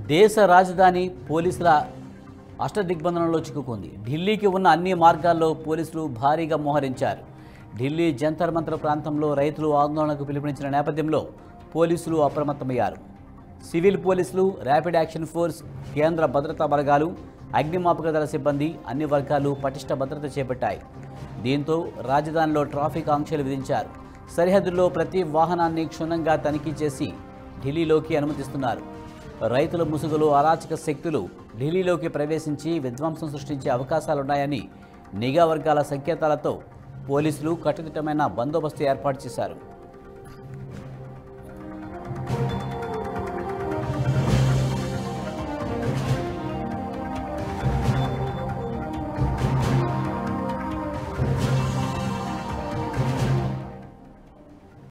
దేశ రాజధాని పోలీసుల అష్టదిగ్బంధనంలో చిక్కుకుంది ఢిల్లీకి ఉన్న అన్ని మార్గాల్లో పోలీసులు భారీగా మోహరించారు ఢిల్లీ జంతర్ మంతర్ ప్రాంతంలో రైతులు ఆందోళనకు పిలుపునిచ్చిన నేపథ్యంలో పోలీసులు అప్రమత్తమయ్యారు సివిల్ పోలీసులు ర్యాపిడ్ యాక్షన్ ఫోర్స్ కేంద్ర భద్రతా బలగాలు అగ్నిమాపక దళ సిబ్బంది అన్ని వర్గాలు పటిష్ట భద్రత చేపట్టాయి దీంతో రాజధానిలో ట్రాఫిక్ ఆంక్షలు విధించారు సరిహద్దుల్లో ప్రతి వాహనాన్ని క్షుణ్ణంగా తనిఖీ చేసి ఢిల్లీలోకి అనుమతిస్తున్నారు రైతుల ముసుగులో అరాచక శక్తులు ఢిల్లీలోకి ప్రవేశించి విధ్వంసం సృష్టించే అవకాశాలున్నాయని నిఘా వర్గాల సంకేతాలతో పోలీసులు కట్టుదిట్టమైన బందోబస్తు ఏర్పాటు చేశారు